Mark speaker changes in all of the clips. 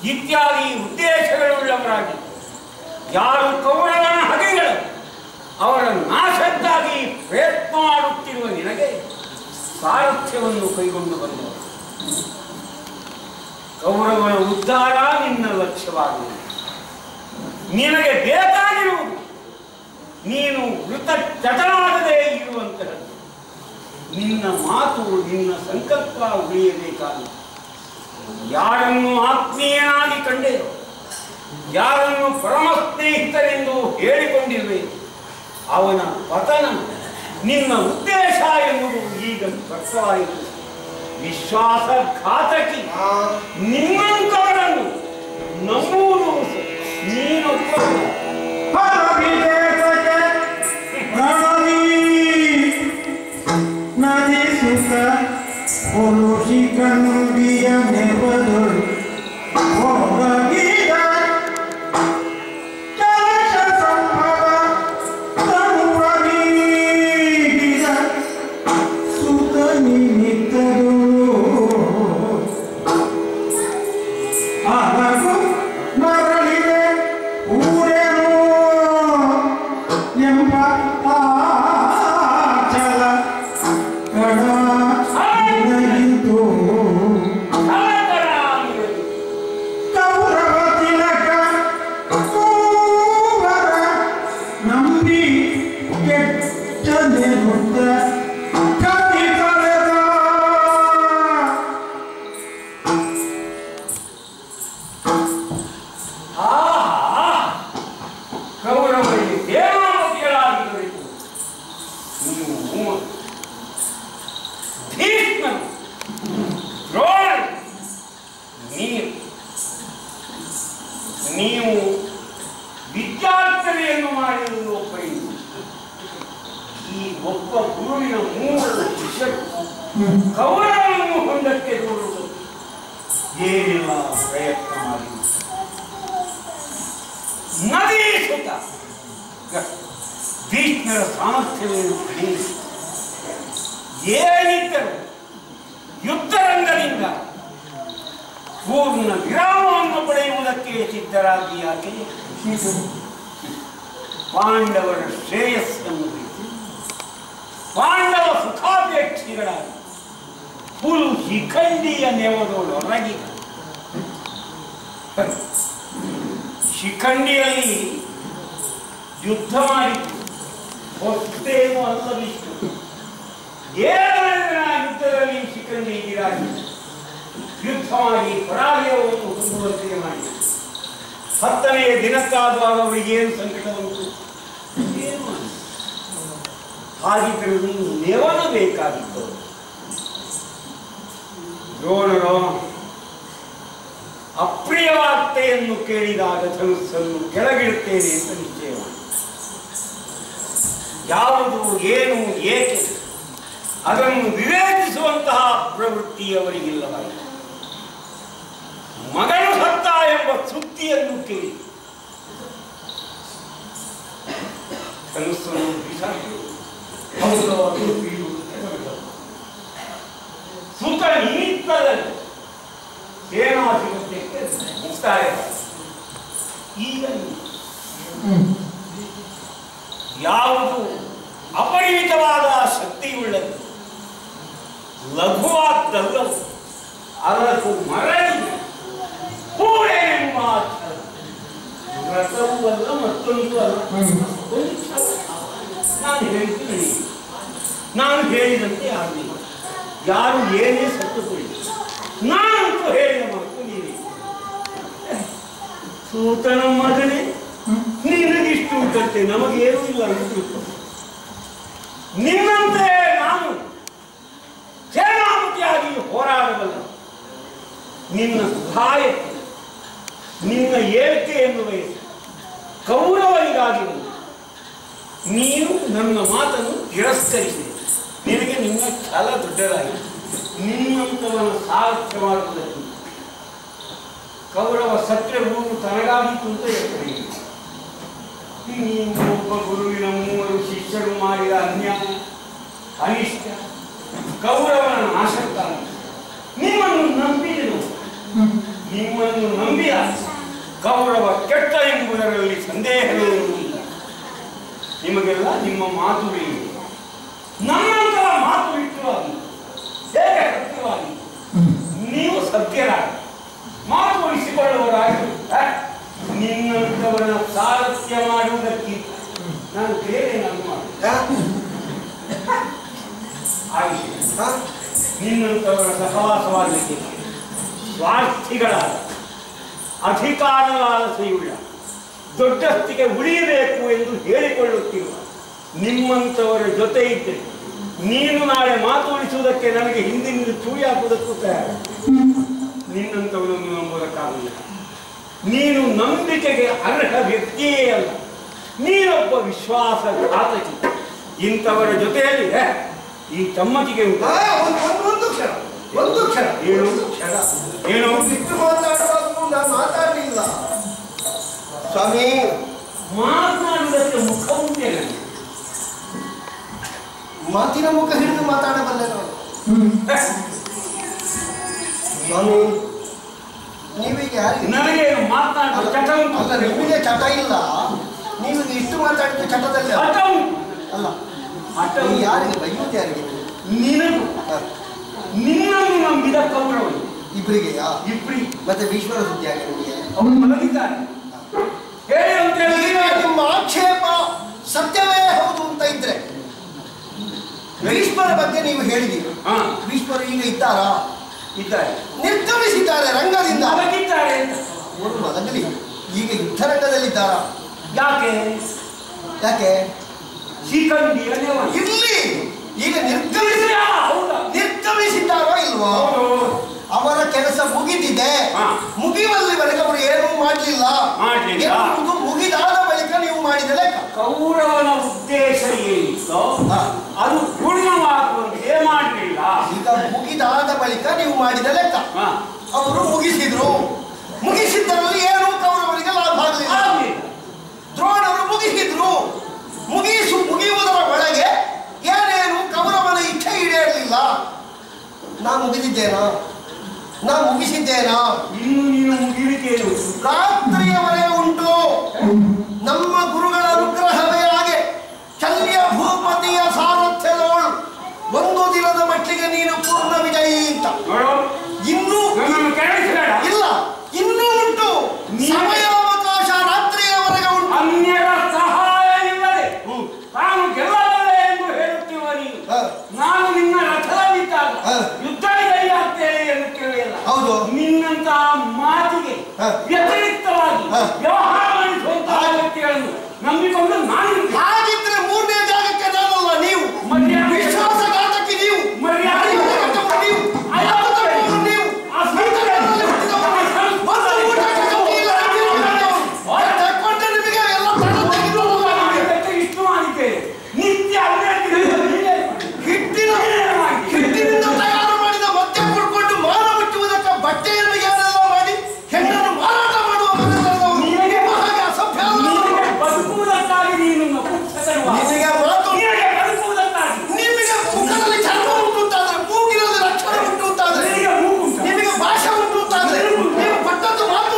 Speaker 1: ಇತ್ಯಾದಿ ಉದ್ದೇಶಗಳುಳ್ಳವರಾಗಿ ಯಾರು ಕೌರವನ ಹಗೆಗಳು ಅವರ ನಾಶಕ್ಕಾಗಿ ಪ್ರಯತ್ನ ಮಾಡುತ್ತಿರುವ ನಿನಗೆ ಸಾರಥ್ಯವನ್ನು ಕೈಗೊಂಡು ಬಂದವರು ಕೌರವನ ಉದ್ಧಾರ ನಿನ್ನ ಲಕ್ಷ್ಯವಾಗಿದೆ ನಿನಗೆ ಬೇಕಾಗಿರುವುದು ನೀನು ಮೃತ ಚಟನಾಗದೇ ಇರುವಂತಹದ್ದು ನಿನ್ನ ಮಾತು ನಿನ್ನ ಸಂಕಲ್ಪ ಉಳಿಯಬೇಕಾಗಿದೆ ಯಾರನ್ನು ಆತ್ಮೀಯನಾಗಿ ಕಂಡೆಯೋ ಯಾರನ್ನು ಪರಮ ಸ್ನೇಹಿತರೆಂದು ಹೇಳಿಕೊಂಡಿರುವೆ ಅವನ ಪತನ ನಿನ್ನ ಉದ್ದೇಶ ಎನ್ನುವುದು ಈಗ ಸ್ಪಷ್ಟವಾಯಿತು ವಿಶ್ವಾಸಘಾತಕಿ ನಿಮ್ಮಂತವರನ್ನು ನಂಬುವುದು ನೀನೊಬ್ಬ
Speaker 2: ನದಿ ಸುಖ ಪುರುಷಿಕ ನುಡಿಯ ನೆಪದೊಳು ಹೋಗೀಗ ಕೆಲಸ ಸಂಭವ ತನುವೀಗಿದ ಸುತ ನಿಮಿತ್ತರು ಅಲಗು ಮರಳಿದೆ ಊರೇನೋ ಎಂಬ ಆಚಲ ಕಡಾಯಿತು ಕೌರವ ತಿಲಕ ಕೂವರ ನಂಬಿ ಕೆಟ್ಟನೆ ಮುದ್ದ ಕವಿ ಕಳೆದ
Speaker 1: ಆಹಾ! ಕೌರವರಿಗೆ ಸೇನಾಪತಿಗಳಾಗಿರಬೇಕು ನೀವು ಭೀಷ್ಮನು ದ್ರೋಣರು ನೀವು ನೀವು ವಿದ್ಯಾರ್ಥಿಯನ್ನು ಮಾಡಿರುವುದು ಒಬ್ಬರಿಗೆ ಈ ಒಬ್ಬ ಗುರುವಿನ ಮೂವರು ಶಿಷ್ಯರು ಕೌರವನನ್ನು ಹೊಂದಕ್ಕೆ ದೂರುವುದು ಏನಿಲ್ಲ ಪ್ರಯತ್ನ ಮಾಡಿ ನದಿ ಸುತ ಭೀಷ್ಮರ ಸಾಮರ್ಥ್ಯವೇನು ಕಡಿಮೆ ಏನಿದ್ದರು ಯುದ್ಧರಂಗದಿಂದ ಪೂರ್ಣ ವಿರಾಮವನ್ನು ಪಡೆಯುವುದಕ್ಕೆ ಸಿದ್ಧರಾಗಿ ಯಾಕೆ ಪಾಂಡವರ ಶ್ರೇಯಸ್ಸನ್ನು ಬಯಸಿ ಪಾಂಡವ ಸುಖಾಪೇಕ್ಷಿಗಳಾಗಿ ಹುಲು ಶಿಖಂಡಿಯ ನೆವದೊಳಗಿದ ಶಿಖಂಡಿಯಲ್ಲಿ ಯುದ್ಧ ಮಾಡಿತು ಹೊತ್ತೇನು ಅಲ್ಲವಿತ್ತು ಏಳು ದಿನ ಯುದ್ಧದಲ್ಲಿ ಶಿಖಂಡಿ ಗಿರಾಗಿ ಯುದ್ಧ ಮಾಡಿ ಪರಾಜಯವನ್ನು ಹೊಂದುವಂತೆ ಮಾಡಿ ಹತ್ತನೆಯ ದಿನಕ್ಕಾದಾಗ ಅವರಿಗೆ ಏನು ಸಂಕಟ ಬಂತು ಏನು ಅನಿಸ್ತು? ಹಾಗಿದ್ದರೆ ನೀನು ನೆವನ ಬೇಕಾಗಿತ್ತು ದ್ರೋಣರು ಅಪ್ರಿಯವಾರ್ತೆಯನ್ನು ಕೇಳಿದಾಗ ಧನುಸ್ಸನ್ನು ಕೆಳಗಿಡುತ್ತೇನೆ ಅಂತ ನಿಶ್ಚಯ ಮಾಡಿ ಯಾವುದು ಏನು ಏಕೆ ಅದನ್ನು ವಿವೇಚಿಸುವಂತಹ ಪ್ರವೃತ್ತಿ ಅವರಿಗಿಲ್ಲವಾಯಿತು ಮಗನು ಸತ್ತ ಎಂಬ ಸುದ್ದಿಯನ್ನು ಕೇಳಿ ಧನುಸ್ಸನ್ನು ಬಿಸಾಕಿ ಹೌದು ಅದು ಬೀಳುವುದಕ್ಕೆ ಹೊರಟರು. ಸುತ ನಿಮಿತ್ತದಲ್ಲಿ ಸೇನಾಧಿಪತ್ಯಕ್ಕೆ ಮುಕ್ತಾಯ ಈಗ ಯಾವುದು ಅಪರಿಮಿತವಾದ ಶಕ್ತಿಯುಳ್ಳದು ಲಘುವಾದ್ದಲ್ಲವು ಅದಕ್ಕೂ ಮರಳಿ ಕೂಡೆ ಎಂಬ ಛಲ. ವ್ರತವೂ ಅಲ್ಲ ಮತ್ತೊಂದು ಅಲ್ಲ ಒಂದು ಛಲ. ನಾನು ಹೇಳಿದ್ದು ನಡೆಯಿತು. ನಾನು ಹೇಳಿದಂತೆ ಆಗಲಿಲ್ಲ ಯಾರು ಏನೇ ಸತ್ತುಕೊಳ್ಳಿ ನಾನಂತೂ ಹೇಳಿದ ಮಾತು ನೀನೇ ಸೂತನ ಮಗನೇ ನಿನಗಿಷ್ಟು ಉಂಟಂತೆ ನಮಗೇನೂ ಇಲ್ಲ ಅಂತ ನಿನ್ನಂತೆ ನಾನು ಸೇನಾಪತಿಯಾಗಿ ಹೋರಾಡಬಲ್ಲ ನಿನ್ನ ಸಹಾಯಕ್ಕೆ ನಿನ್ನ ಏಳಿಕೆಯನ್ನು ಬಯಸಿ ಕೌರವರಿಗಾಗಿ ಬಂದೆ. ನೀನು ನನ್ನ ಮಾತನ್ನು ತಿರಸ್ಕರಿಸಿದೆ ನಿನಗೆ ನಿನ್ನ ಛಲ ದೊಡ್ಡದಾಗಿದೆ ನಿನ್ನಂತವನ ಸಾರಥ್ಯ ಮಾಡುವುದಕ್ಕೆ ಕೌರವ ಸತ್ಯಭೂಮಿ ತನಗಾಗಿತ್ತು ಅಂತ ಹೇಳ್ತಾರೆ ನೀನು ಒಬ್ಬ ಗುರುವಿನ ಮೂವರು ಶಿಷ್ಯರು ಮಾಡಿದ ಅನ್ಯಾಯ ಅನಿಷ್ಟ ಕೌರವನ ನಾಶಕ್ಕಾಗಿ ನಿಮ್ಮನ್ನು ನಂಬಿದೆನು ನಿಮ್ಮನ್ನು ನಂಬಿದ ಕೌರವ ಕೆಟ್ಟ ಎಂಬುದರಲ್ಲಿ ಸಂದೇಹವೇ ಇಲ್ಲ ನಿಮಗೆಲ್ಲ ನಿಮ್ಮ ಮಾತು ಬೇಕು ನನ್ನಂತರ ಮಾತು ಇಟ್ಟುವಾಗಿ ಹೇಗೆ ಸತ್ಯವಾಗಿ ನೀವು ಸತ್ಯರಾಗಿ ಮಾತು ಉಳಿಸಿಕೊಳ್ಳುವರಾಗಿ ಆ, ನಿನ್ನಂತವರನ್ನ ಸಾರಥ್ಯ ಮಾಡುವುದಕ್ಕಿಂತ ನಾನು ಬೇರೆ ನಾನು ಮಾಡಿ ಆಗಿದೆ ನಿನ್ನಂತವರ ಸಹವಾಸವಾಗಲಿಕ್ಕೆ ಸ್ವಾರ್ಥಿಗಳಾದ ಅಧಿಕಾರದ ಆಸೆಯುಳ್ಳ ದೊಡ್ಡಸ್ತಿಗೆ ಉಳಿಯಬೇಕು ಎಂದು ಹೇಳಿಕೊಳ್ಳುತ್ತಿರುವ ನಿಮ್ಮಂತವರ ಜೊತೆ ಇದ್ದರೆ ನೀನು ನಾಳೆ ಮಾತು ಉಳಿಸುವುದಕ್ಕೆ ನನಗೆ ಹಿಂದಿನಿಂದ ಚೂರಿ ಹಾಕುವುದಕ್ಕೂ ತಯಾರ ನಿನ್ನಂತವರನ್ನು ನಂಬುವುದಕ್ಕಾಗಲಿಲ್ಲ ನೀನು ನಂಬಿಕೆಗೆ ಅರ್ಹ ವ್ಯಕ್ತಿಯೇ ಅಲ್ಲ ನೀನೊಬ್ಬ ವಿಶ್ವಾಸಘಾತಕಿ ಇಂಥವರ ಜೊತೆಯಲ್ಲಿ ಏ, ಈ ಚಮ್ಮತಿಗೆ ಉಂಟು
Speaker 3: ಆ, ಒಂದು ಒಂದು- ಒಂದು ಕ್ಷಣ ಒಂದು ಕ್ಷಣ
Speaker 1: ಏನು?
Speaker 3: ಒಂದು ಕ್ಷಣ
Speaker 1: ಏನು
Speaker 3: ಬಿಟ್ಟು ಮಾತಾಡುವಾಗ ನಾನು ಮಾತಾಡಲಿಲ್ಲ ಸ್ವಾಮಿ
Speaker 1: ಮಾತನಾಡುವುದಕ್ಕೆ ಮುಖ ಉಂಟೆ ನನಗೆ
Speaker 3: ಮಾತಿನ ಮುಖ ಹಿಡಿದು ಮಾತಾಡಬಲ್ಲೆ ನಾನು ಸ್ವಾಮಿ ನೀವೀಗ ಯಾರಿಗೆ
Speaker 1: ನನಗೆ ಮಾತನಾಡುವ ಚಟ ಉಂಟು
Speaker 3: ಅಲ್ಲ ನಿಮಗೆ ಚಟ ಇಲ್ಲ ನೀವು ಇಷ್ಟು ಮಾತಾಡಿದ ಚಟದಲ್ಲಿ
Speaker 1: ಹಠ ಉಂಟು
Speaker 3: ಅಲ್ಲ
Speaker 1: ಹಠ
Speaker 3: ನೀವು
Speaker 1: ಉಂಟು.
Speaker 3: ಯಾರಿಗೆ ಬೈಯುವುದು ಯಾರಿಗೆ
Speaker 1: ನಿನಗೂ
Speaker 3: ಹ,
Speaker 1: ನಿನ್ನನ್ನು ನಂಬಿದ ಕೌರವರು
Speaker 3: ಇಬ್ರಿಗೆಯಾ
Speaker 1: ಇಬ್ಬರಿ
Speaker 3: ಮತ್ತೆ ಭೀಷ್ಮರ ಸುದ್ದಿ ಯಾಕೆ ನಿಮಗೆ
Speaker 1: ಅವರು ಮಲಗಿದ್ದಾರೆ ಹೇಳಿ ಅಂತ
Speaker 3: ಈಗ
Speaker 1: ಹೇಳಿದ್ರೆ
Speaker 3: ನಿಮ್ಮ ಆಕ್ಷೇಪ ಸತ್ಯವೇ ಹೌದು ಅಂತ ಇದ್ರೆ ಭೀಷ್ಮರ ಬಗ್ಗೆ ನೀವು ಹೇಳಿದ್ದೀರಿ
Speaker 1: ಹಾ
Speaker 3: ಭೀಷ್ಮರು ಈಗ ಇದ್ದಾರಾ
Speaker 1: ಇದ್ದಾರೆ
Speaker 3: ನಿರ್ಗಮಿಸಿದ್ದಾರೆ ರಂಗದಿಂದ
Speaker 1: ಮಲಗಿದ್ದಾರೆ ಅಂತ
Speaker 3: ಅವರು ಮಲಗಲಿ ಈಗ ಯುದ್ಧರಂಗದಲ್ಲಿದ್ದಾರಾ
Speaker 1: ಯಾಕೆ
Speaker 3: ಯಾಕೆ
Speaker 1: ಶಿಖಂಡಿಯ ನೆವ
Speaker 3: ಇಲ್ಲಿ ಈಗ ನಿರ್ಗಮಿಸಿ
Speaker 1: ಇದ್ಯಾ? ಹೌದಾ
Speaker 3: ನಿರ್ಗಮಿಸಿದ್ದಾರೋ ಇಲ್ವೋ
Speaker 1: ಹೌದು.
Speaker 3: ಅವರ ಕೆಲಸ ಮುಗಿದಿದೆ
Speaker 1: ಹಾ.
Speaker 3: ಮುಗಿಯುವಲ್ಲಿವರೆಗೆ ಅವರು ಏನೂ ಮಾಡಲಿಲ್ಲ
Speaker 1: ಮಾಡ್ಲಿಲ್ಲ.
Speaker 3: ಎನ್ನುವುದು ಮುಗಿದಾದ ಬಳಿಕ ನೀವು ಮಾಡಿದ ಲೆಕ್ಕ
Speaker 1: ಕೌರವನ ಉದ್ದೇಶ ಏನಿತ್ತೋ
Speaker 3: ಹಾ.
Speaker 1: ಅದು ಪೂರ್ಣವಾಗುವಂತೆ ಮಾಡಲಿಲ್ಲ
Speaker 3: ಈಗ ಮುಗಿದಾದ ಬಳಿಕ ನೀವು ಮಾಡಿದ ಲೆಕ್ಕ
Speaker 1: ಹಾ.
Speaker 3: ಅವರು ಮುಗಿಸಿದ್ರು ಮುಗಿಸಿದ್ದರಲ್ಲಿ ಏನು ಕೌರವರಿಗೆ ಲಾಭ ಆಗಲಿಲ್ಲ
Speaker 1: ಆಗ್ಲಿಲ್ಲ.
Speaker 3: ದ್ರೋಣರು ಮುಗಿಸಿದ್ರು ಮುಗಿಸು ಮುಗಿಯುವುದರ ಒಳಗೆ ಏನೇನು ಕೌರವನ ಇಚ್ಛೆ ಈಡೇರಲಿಲ್ಲ ನಾ ಮುಗಿದಿದ್ದೇನಾ ನಾ ಮುಗಿಸಿದ್ದೇನಾ
Speaker 1: ಇನ್ನು ನೀನು ಮುಗಿಲಿಕ್ಕೆ ಏನು?
Speaker 3: ರಾತ್ರಿಯವರೆಗೆ ಉಂಟು ನಮ್ಮ ಗುರುಗಳ ಅನುಗ್ರಹವೇ ಹಾಗೆ ಶಲ್ಯ ಭೂಪತಿಯ ಸಾರಥ್ಯದವಳು ಒಂದು ದಿನದ ಮಟ್ಟಿಗೆ ನೀನು ಪೂರ್ಣ ವಿಜಯಿ ಅಂತ
Speaker 1: ನೋಡು
Speaker 3: ಇನ್ನೂ
Speaker 1: ನನ್ನನ್ನು ಕೆರಳಿಸಬೇಡ
Speaker 3: ಇಲ್ಲ ಇನ್ನೂ ಉಂಟು
Speaker 1: ನೀನು-
Speaker 3: ಸಮಯಾವಕಾಶ ರಾತ್ರಿಯವರೆಗೆ ಉಂಟು
Speaker 1: ಅನ್ಯರ ಸಹಾಯ ಇಲ್ಲದೆ ತಾನು ಗೆಲ್ಲಬಲ್ಲೆ ಎಂದು ಹೇಳುತ್ತಿರುವ ನೀನು
Speaker 3: ಹ,
Speaker 1: ನಾನು ನಿನ್ನ ರಥದಲ್ಲಿದ್ದಾಗ
Speaker 3: ಹ.
Speaker 1: ಯುದ್ಧ ಕೈಯಾಗ್ತೇನೆ ಎಂದು ಕೇಳಿಲ್ಲ
Speaker 3: ಹೌದು
Speaker 1: ನಿನ್ನಂತಹ ಮಾತಿಗೆ
Speaker 3: ಹ.
Speaker 1: ವ್ಯತಿರಿಕ್ತವಾಗಿ
Speaker 3: ಹ.
Speaker 1: ವ್ಯವಹಾರ ಮಾಡಿಸುವಂತಹ ವ್ಯಕ್ತಿಗಳನ್ನು ನಂಬಿಕೊಂಡು ನಾನು ಇರ್ತೇನೆ.
Speaker 3: ಹಾಗಿದ್ರೆ ಮೂರನೇ ಜಾಗಕ್ಕೆ ನಾನಲ್ಲ ನೀವು
Speaker 1: ಮರ್ಯಾದೆ
Speaker 3: ವಿಶ್ವಾಸಘಾತಕ್ಕೆ ನೀವು
Speaker 1: ಮರ್ಯಾದೆ
Speaker 3: ಮರ್ಯಾದೆಗೆಟ್ಟವರು ನೀವು ಹಕ್ಕು ತಪ್ಪುವವರು ನೀವು
Speaker 1: ಆ
Speaker 3: ಸಂಕಟದಲ್ಲಿ ಹುಟ್ಟಿದವರು. ಒಂದು ಊಟಕ್ಕೆ ಗತಿ ಇಲ್ಲ, ಅಂತಿರುವಂತವರು. ತಕ್ಕೊಂಡ ನಿಮಗೆ ಎಲ್ಲ ತಡ ತೆಗೆದು ಹೋಗುವ ನಿಮಗೆ.
Speaker 1: ಇಷ್ಟು ಮಾಡಿದ್ದೇನೆ ನಿತ್ಯ ಅಭಿವ್ಯಕ್ತಿ
Speaker 3: ಹಿಟ್ಟಿನ ಹಿಟ್ಟಿನಿಂದ ತಯಾರು ಮಾಡಿದ ಮದ್ಯ ಕುಡ್ಕೊಂಡು ಮಾನ ಮುಚ್ಚುವುದಕ್ಕೆ ಬಟ್ಟೆಯನ್ನು ಏನೆಲ್ಲ ಮಾಡಿ ಹೆಣ್ಣನ್ನು ಮಾರಾಟ ಮಾಡುವ ಮನೆತನದವರು.
Speaker 1: ನಿನಗೆ
Speaker 3: ನಿಮ್ಮ ಹಾಗೆ ಅಸಭ್ಯ ಅಲ್ಲ.
Speaker 1: ನಿನಗೆ ಬದುಕುವುದಕ್ಕಾಗಿ ನೀನು ನಪುಂಸಕರು.
Speaker 3: ನಿನಗೆ ಮಾತು
Speaker 1: ನಿನಗೆ ಬದುಕುವುದಕ್ಕಾಗಿ
Speaker 3: ನಿಮಗೆ ಮುಖದಲ್ಲಿ ಚರ್ಮ ಉಂಟು ಅಂತಾದ್ರೆ ಮೂಗಿನಲ್ಲಿ ಲಕ್ಷಣ ಉಂಟು ಅಂತಾದ್ರೆ
Speaker 1: ನಿನಗೆ ಮೂಗುಂಟ.
Speaker 3: ನಿಮಗೆ ಭಾಷೆ ಉಂಟು ಅಂತಾದ್ರೆ ನೀವು ಪಟ್ಟದ್ದು ಮಾತು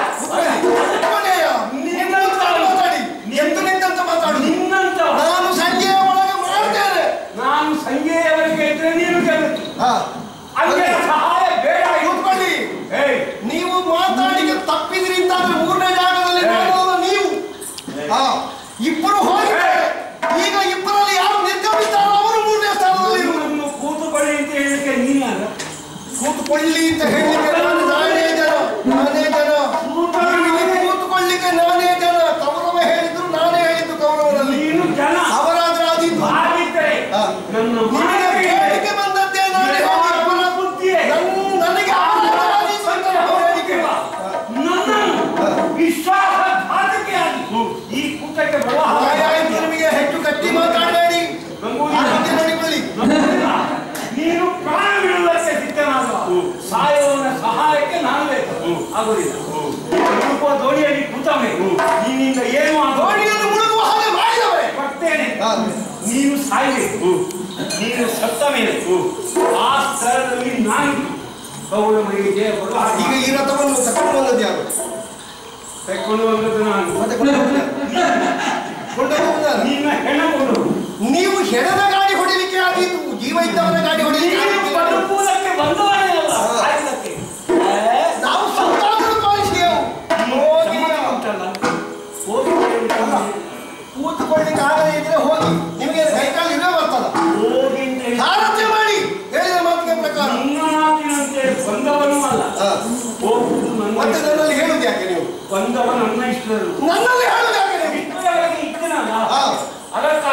Speaker 3: ಕೊನೆಯ. ನಿಮ್ಮ ಹತ್ರ ಮಾತಾಡಿ ಎಂದು ನಿಂತಂತ ಮಾತಾಡಿ
Speaker 1: ನಿನ್ನಂತ
Speaker 3: ನಾನು ಸಂಜೆಯ ಒಳಗೆ ಮಾಡ್ತೇನೆ
Speaker 1: ನಾನು ಸಂಜೆಯವರೆಗೆ ಇದ್ರೆ ನೀನು ಗೆಲ್ಲುತ್ತಿ
Speaker 3: ಹಾ.
Speaker 1: ಅಲ್ಲಿ ಸಹಾಯ ಬೇಡ
Speaker 3: ಕೂತ್ಕೊಳ್ಳಿ
Speaker 1: ಏಯ್
Speaker 3: ನೀವು ಮಾತಾಡಿಗೆ ತಪ್ಪಿದ್ರಿ ಅಂತಾದ್ರೆ ಮೂರನೇ ಜಾಗದಲ್ಲಿ ನಾನಲ್ಲ ನೀವು ಹಾ ಇಬ್ಬರು ಹೋಗಿದ್ದಾರೆ ಈಗ ಇಬ್ಬರಲ್ಲಿ ಯಾರು ನಿರ್ಗಮಿಸ್ತಾರೋ ಅವರು ಮೂರನೇ ಸ್ಥಾನದಲ್ಲಿ ಇರುವರು.
Speaker 1: ನಿನ್ನನ್ನು ಕೂತುಕೊಳ್ಳಿ ಅಂತ ಹೇಳಿಕ್ಕೆ ನೀನಲ್ಲ
Speaker 3: ಕೂತ್ಕೊಳ್ಳಿ ಅಂತ ಹೇಳಲಿಕ್ಕೆ ನಾನು ನಾನೇ ಜನ ನಾನೇ ಜನ ನೀವು ಇಲ್ಲಿ ಕೂತ್ಕೊಳ್ಳಿಕ್ಕೆ ನಾನೇ ಜನ ಕೌರವ ಹೇಳಿದ್ರು ನಾನೇ ಹೇಳಿದ್ದು ಕೌರವರಲ್ಲಿ
Speaker 1: ನೀನು ಜನ
Speaker 3: ಅವರಾದ್ರೆ ಆದೀತು
Speaker 1: ಆಗಿದ್ದರೆ
Speaker 3: ಹಾ.
Speaker 1: ನನ್ನ
Speaker 3: ನಿಮಗೆ
Speaker 1: ಮಾತಿಗೆ
Speaker 3: ಕೇಳಿಕೆ ಬಂದದ್ದೇ ನಾನೇ ಹೇಳಿದ್ದು.
Speaker 1: ಅವರ ಬುದ್ಧಿಯೇ
Speaker 3: ನನ್- ನನಗೆ ಆದದ್ದು ಆದೀತು ಅಂತ ಅವ್ರು ಹೇಳಿಕೆ.
Speaker 1: ನನ್ನನ್ನು ವಿಶ್ವಾಸಘಾತಕಿಯಾಗಿ ಈ ಕೂಟಕ್ಕೆ
Speaker 3: ಆಯಾಯ್ತು
Speaker 1: ಬರುವ
Speaker 3: ನಿಮಗೆ ಹೆಚ್ಚು ಗಟ್ಟಿ ಮಾತಾಡಬೇಡಿ ಆರೋಗ್ಯ ನೋಡಿಕೊಳ್ಳಿ
Speaker 1: ನೀನು ಪ್ರಾಣ ಬಿಡುವುದಕ್ಕೆ ಸಿದ್ಧನಾಗುವ ಸಾಯುವವನ ಸಹಾಯಕ್ಕೆ ನಾನು ಬೇಕು ಆಗುದಿಲ್ಲ ಮುಳುಗುವ ದೋಣಿಯಲ್ಲಿ ಕೂತವೇ ನಿನ್ನಿಂದ ಏನು ಆಗೋಡಿ
Speaker 3: ದೋಣಿಯನ್ನು ಮುಳುಗುವ ಹಾಗೆ ಮಾಡಿದವರೇ
Speaker 1: ಬರ್ತೇನೆ ನೀನು ಸಾಯಬೇಕು ನೀನು ಸತ್ತ ಮೇಲೆ ಆ ಸ್ಥಳದಲ್ಲಿ ನಾನು ಅವಳ ಮನೆಗೆ ಜಯ ಕೊಡು ಹಾಗೆ
Speaker 3: ಈಗ ಈ ರಥವನ್ನು ತಕೊಂಡು ಬಂದದ್ದು ಯಾರು
Speaker 1: ತೆಕ್ಕೊಂಡು ಬಂದದ್ದು ನಾನು
Speaker 3: ಮತ್ತೆ ಕೊಂಡೋಗ್ತಾರೆ ಕೊಂಡೋಗ್ತಾರೆ
Speaker 1: ನಿನ್ನ ಹೆಣ ಕೊಡು
Speaker 3: ನೀವು ಹೆಣದ ಗಾಡಿ ಹೊಡಿಲಿಕ್ಕೆ ಆಗಿತ್ತು ಜೀವ ಇದ್ದವರ ಗಾಡಿ ಹೊಡಿಲಿಕ್ಕೆ
Speaker 1: ನೀನು
Speaker 3: ಆಗಿತ್ತು.
Speaker 1: ಬದುಕುವುದಕ್ಕೆ ಬಂದವನೇ ಅಲ್ಲ ಸಾಯುವುದಕ್ಕೆ.
Speaker 3: ನಾವು ಸತ್ತಾದರೂ ಪಾಲಿಸಿದೆವು ಹೋಗಿ
Speaker 1: ಸಮಾಧಾನ ಉಂಟಲ್ಲ ಹೋಗಿ
Speaker 3: ಅಲ್ಲ, ಕೂತ್ಕೊಳ್ಳಿಕ್ಕೆ ಆಗದೇ ಇದ್ರೆ ಹೋಗಿ ನಿಮಗೆ ಕೈಕಾಲು ಇಲ್ಲೇ ಬರ್ತದ
Speaker 1: ಹೋಗಿ ಅಂತ ಹೇಳಿ
Speaker 3: ಸಾರಥ್ಯ ಮಾಡಿ ಹೇಳಿದ ಮಾತಿಗೆ ಪ್ರಕಾರ
Speaker 1: ನನ್ನ ಮಾತಿನಂತೆ ಬಂದವನೂ ಅಲ್ಲ
Speaker 3: ಹಾ.
Speaker 1: ಹೋಗುವುದು ನನ್ನ
Speaker 3: ಮತ್ತೆ
Speaker 1: ಇಷ್ಟ.
Speaker 3: ನನ್ನಲ್ಲಿ ಹೇಳುದು ಯಾಕೆ ನೀವು
Speaker 1: ಬಂದವ ನನ್ನ ಇಷ್ಟರು
Speaker 3: ನನ್ನಲ್ಲಿ ಹೇಳುದು ಯಾಕೆ ನೀವು
Speaker 1: ಇಷ್ಟರವರೆಗೆ ಇದ್ದನಲ್ಲ
Speaker 3: ಹಾ.
Speaker 1: ಅದಕ್ಕೆ